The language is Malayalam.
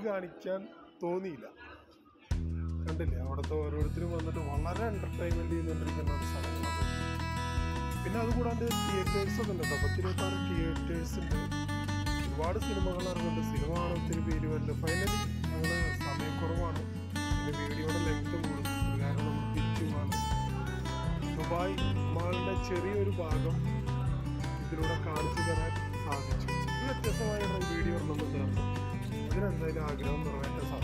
കാണിക്കാൻ തോന്നിയില്ല കണ്ടില്ലേ അവിടുത്തെ ഓരോരുത്തരും വന്നിട്ട് വളരെ എൻ്റർടൈൻമെൻറ്റ് ചെയ്തുകൊണ്ടിരിക്കുന്ന ഒരു സ്ഥലങ്ങളാണ് പിന്നെ അതുകൂടാണ്ട് തിയേറ്റേഴ്സ് ഒക്കെ ഉണ്ട് കേട്ടോ പത്തിരുപത്താറ് തിയേറ്റേഴ്സ് ഉണ്ട് ഒരുപാട് സിനിമകൾ ഇറങ്ങുന്നുണ്ട് സിനിമ കാണാൻ ഒത്തിരി പേര് വരുന്നുണ്ട് ഫൈനലി ഞങ്ങൾ സമയക്കുറവാണ് പിന്നെ വീഡിയോയുടെ ലെങ്ത് കൂടും അത് കാരണം നമ്മൾ തിരിച്ചു പോകാണ് ദുബായ് മാളിൻ്റെ ചെറിയൊരു ഭാഗം ഇതിലൂടെ കാണിച്ചു തരാൻ സാധിച്ചു ഇത് വ്യത്യസ്തമായ ഒരു വീഡിയോ ഇടണമെന്നുണ്ടായിരുന്നു ഇതിനെന്തായാലും ആഗ്രഹം നിറവേറ്റാൻ സാധിച്ചു